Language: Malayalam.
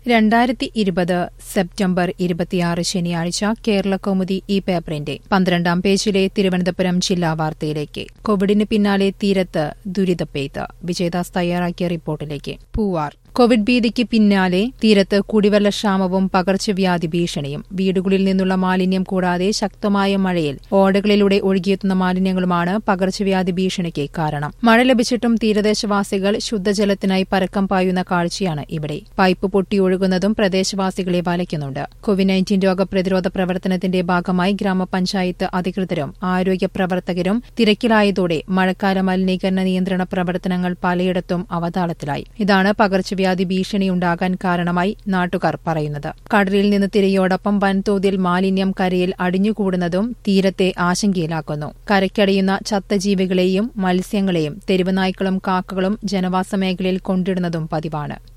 രണ്ടായിരത്തി ഇരുപത് സെപ്റ്റംബർ ഇരുപത്തിയാറ് ശനിയാഴ്ച കേരളകൗമുദി ഈ പേപ്പറിന്റെ പന്ത്രണ്ടാം പേജിലെ തിരുവനന്തപുരം ജില്ലാ വാർത്തയിലേക്ക് കോവിഡിന് പിന്നാലെ തീരത്ത് ദുരിതപ്പെയ്ത്ത് വിജയദാസ് തയ്യാറാക്കിയ റിപ്പോർട്ടിലേക്ക് പൂവാർ കോവിഡ് ഭീതിക്ക് പിന്നാലെ തീരത്ത് കുടിവെള്ളക്ഷാമവും പകർച്ചവ്യാധി ഭീഷണിയും വീടുകളിൽ നിന്നുള്ള മാലിന്യം കൂടാതെ ശക്തമായ മഴയിൽ ഓടകളിലൂടെ ഒഴുകിയെത്തുന്ന മാലിന്യങ്ങളുമാണ് പകർച്ചവ്യാധി ഭീഷണിക്ക് കാരണം മഴ ലഭിച്ചിട്ടും തീരദേശവാസികൾ ശുദ്ധജലത്തിനായി പരക്കം പായുന്ന കാഴ്ചയാണ് ഇവിടെ പൈപ്പ് പൊട്ടിയൊഴുകുന്നതും പ്രദേശവാസികളെ വലയ്ക്കുന്നുണ്ട് കോവിഡ് നയൻറ്റീൻ രോഗപ്രതിരോധ പ്രവർത്തനത്തിന്റെ ഭാഗമായി ഗ്രാമപഞ്ചായത്ത് അധികൃതരും ആരോഗ്യ പ്രവർത്തകരും തിരക്കിലായതോടെ മഴക്കാല മലിനീകരണ നിയന്ത്രണ പ്രവർത്തനങ്ങൾ പലയിടത്തും അവതാളത്തിലായി ഇതാണ് പകർച്ചവ്യാധി പകർച്ചവ്യാധി ഭീഷണിയുണ്ടാകാൻ കാരണമായി നാട്ടുകാർ പറയുന്നത് കടലിൽ നിന്ന് തിരയോടൊപ്പം വൻതോതിൽ മാലിന്യം കരയിൽ അടിഞ്ഞുകൂടുന്നതും തീരത്തെ ആശങ്കയിലാക്കുന്നു കരയ്ക്കടിയുന്ന ചത്ത ജീവികളെയും മത്സ്യങ്ങളെയും തെരുവ് നായ്ക്കളും കാക്കകളും ജനവാസ മേഖലയിൽ കൊണ്ടിടുന്നതും പതിവാണ്